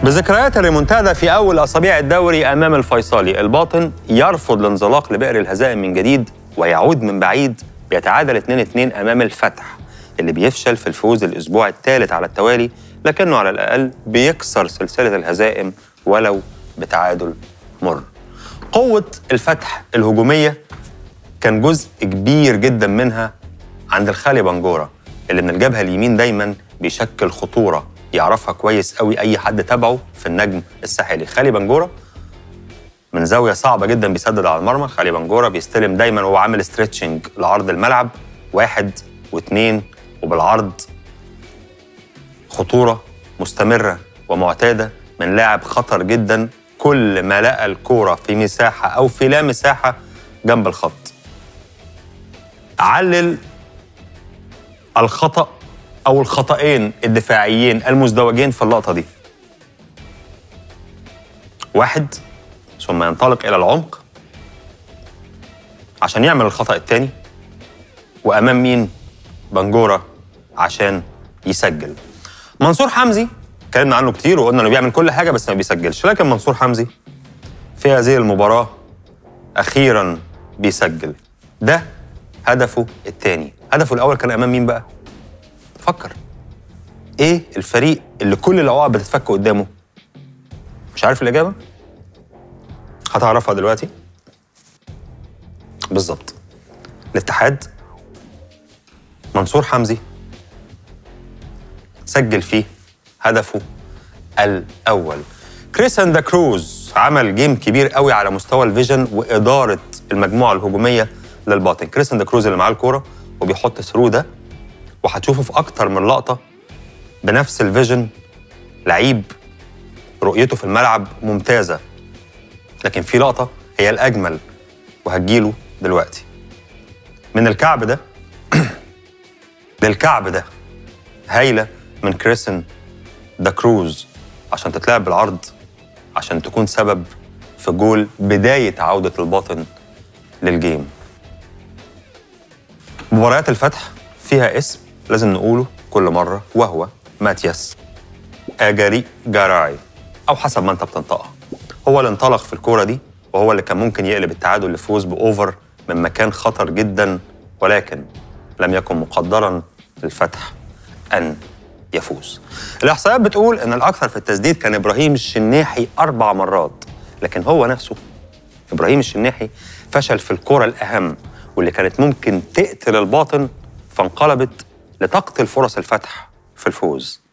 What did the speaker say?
بذكريات الريمونتادا في أول أسابيع الدوري أمام الفيصلي الباطن يرفض الانزلاق لبئر الهزائم من جديد ويعود من بعيد بيتعادل 2-2 أمام الفتح اللي بيفشل في الفوز الأسبوع الثالث على التوالي لكنه على الأقل بيكسر سلسلة الهزائم ولو بتعادل مر قوة الفتح الهجومية كان جزء كبير جدا منها عند الخالي بنجورة اللي من الجبهة اليمين دايما بيشكل خطورة يعرفها كويس قوي أي حد تابعه في النجم الساحلي خالي بنجورة من زاوية صعبة جدا بيسدد على المرمى خالي بنجورة بيستلم دايما وهو عامل ستريتشنج لعرض الملعب واحد واثنين وبالعرض خطورة مستمرة ومعتادة من لاعب خطر جدا كل ما لقى الكورة في مساحة أو في لا مساحة جنب الخط علل الخطأ أو الخطأين الدفاعيين المزدوجين في اللقطة دي واحد ثم ينطلق إلى العمق عشان يعمل الخطأ الثاني وأمام مين؟ بنجورة عشان يسجل منصور حمزي اتكلمنا عنه كتير وقلنا انه بيعمل كل حاجه بس ما بيسجلش لكن منصور حمزي في هذه المباراه اخيرا بيسجل ده هدفه الثاني هدفه الاول كان امام مين بقى فكر ايه الفريق اللي كل العقب بتتفك قدامه مش عارف الاجابه هتعرفها دلوقتي بالظبط الاتحاد منصور حمزي سجل فيه هدفه الأول كريسان دا كروز عمل جيم كبير قوي على مستوى الفيجن وإدارة المجموعة الهجومية للباطن كريسان دا كروز اللي معاه الكورة وبيحط ثرو ده وهتشوفه في أكتر من لقطة بنفس الفيجن لعيب رؤيته في الملعب ممتازة لكن في لقطة هي الأجمل وهتجيله دلوقتي من الكعب ده للكعب ده هايلة من كريسن دا كروز عشان تتلعب بالعرض عشان تكون سبب في جول بداية عودة الباطن للجيم مباريات الفتح فيها اسم لازم نقوله كل مرة وهو ماتياس أجاري جاراي أو حسب ما أنت بتنطقها هو اللي انطلق في الكورة دي وهو اللي كان ممكن يقلب التعادل لفوز بأوفر من مكان خطر جدا ولكن لم يكن مقدرا للفتح أن يفوز الإحصائيات بتقول إن الأكثر في التسديد كان إبراهيم الشناحي أربع مرات لكن هو نفسه إبراهيم الشناحي فشل في الكرة الأهم واللي كانت ممكن تقتل الباطن فانقلبت لتقتل فرص الفتح في الفوز